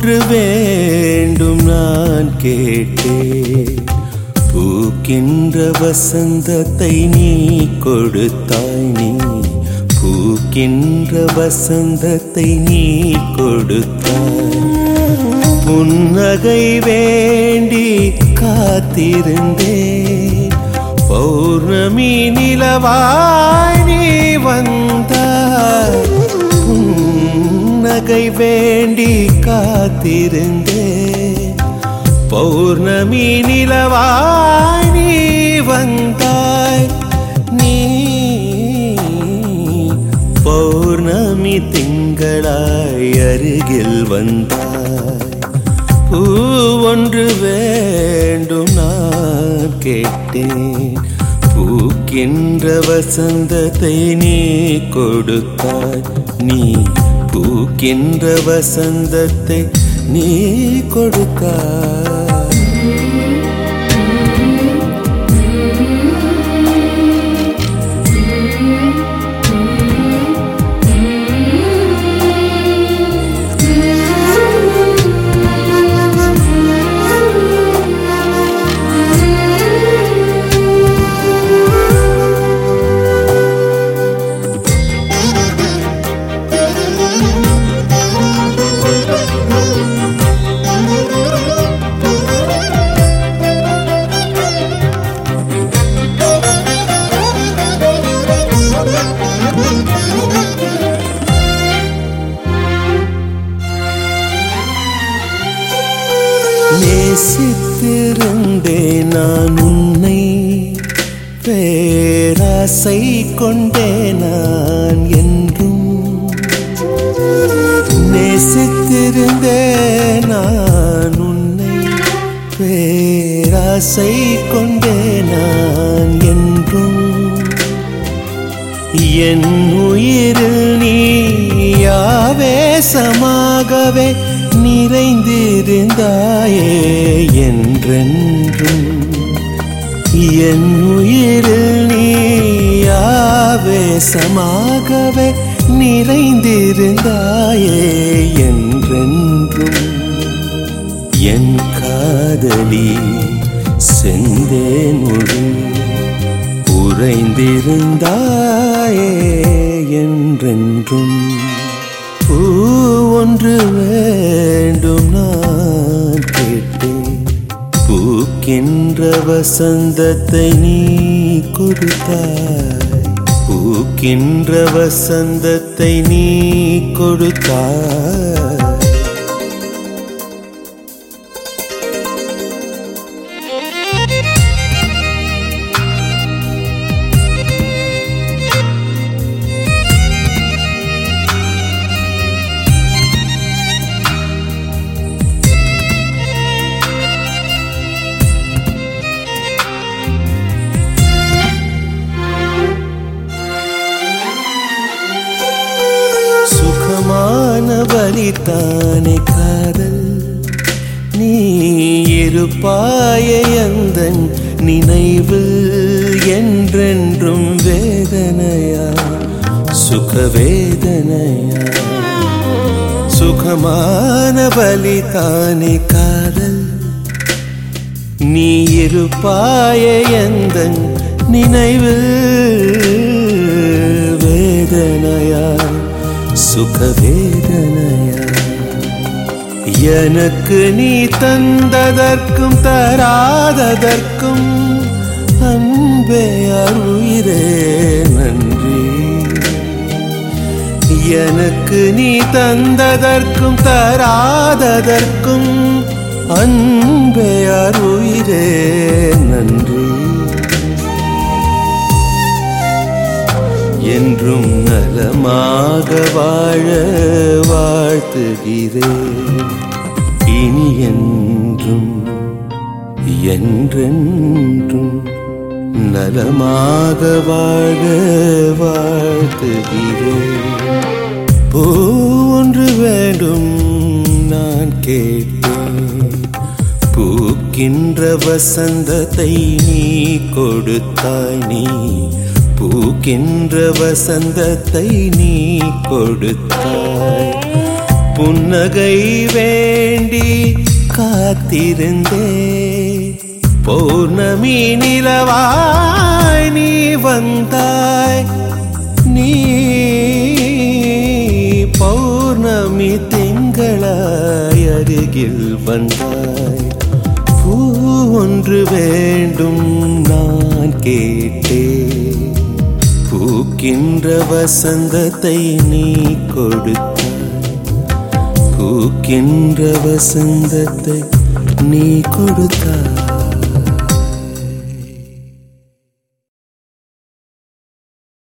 ஒன்று வேண்டும் நான் கேட்டேன் பூக்கின்ற வசந்தத்தை நீ கொடுத்தாய் நீ பூக்கின்ற வசந்தத்தை நீ கொடுத்தாய் புன்னகை வேண்டி காத்திருந்தேன் பௌர்ணமி நிலவாய் நீ வந்தாய் புன்னகை வேண்டி காத்திருந்தேன் பௌர்ணமி நிலவாய் நீ வந்தாய் நீ பௌர்ணமி திங்களாய் அருகில் வந்தாய் பூ ஒன்று வேண்டும் நான் கேட்டேன் பூக்கின்ற வசந்தத்தை நீ கொடுத்தாய் நீ பூக்கின்ற வசந்தத்தை நீ கொடுத்தாய் நேசித்திருந்தேன் நான் உன்னை பேராசை கொண்டே நான் என்றும் நேசித்திருந்தேன் நான் உன்னை பேராசை கொண்டே நான் என்றும் என் உயிரில் நீ ஆவேசமாகவே நிறைந்திருந்தாயே என்றென்றும் என் உயிரில் நீ ஆவேசமாகவே நிறைந்திருந்தாயே என்றென்றும் என் காதலி செந்தேன் மொழி உறைந்திருந்தாயே என்றென்றும் பூ ஒன்று வேண்டும் நான் கேட்டேன் பூக்கின்ற வசந்தத்தை நீ கொடுத்தாய் பூக்கின்ற வசந்தத்தை நீ கொடுத்தாய் சுகமான வலித்தானே காதல் நீ இருப்பாயே அந்தன் நினைவு என்றென்றும் வேதனையா சுக வேதனையா சுகமான வலித்தானே காதல் நீ இருப்பாயே எந்தன் நினைவு வேதனையா சுக வேதனையா எனக்கு நீ தந்ததற்கும் தராததற்கும் அன்பே அருயிரே நன்றி எனக்கு நீ தந்ததற்கும் தராததற்கும் அன்பே அருயிரே நன்றி என்றும் நலமாக வாழ வாழ்த்துகிறேன் இனி என்றும் என்றென்றும் நலமாக வாழ வாழ்த்துகிறேன் பூ ஒன்று வேண்டும் நான் கேட்டேன் பூக்கின்ற வசந்தத்தை நீ கொடுத்தாய் நீ பூக்கின்ற வசந்தத்தை நீ கொடுத்தாய் பூ புன்னகை வேண்டி காத்திருந்தே பௌர்ணமி நிலவாய் நீ வந்தாய் நீ பௌர்ணமி திங்களாய் அருகில் வந்தாய் பூ ஒன்று வேண்டும் நான் கேட்டேன் பூக்கின்ற வசந்தத்தை நீ கொடுத்தாய் பூக்கின்ற வசந்தத்தை நீ கொடுத்தாய்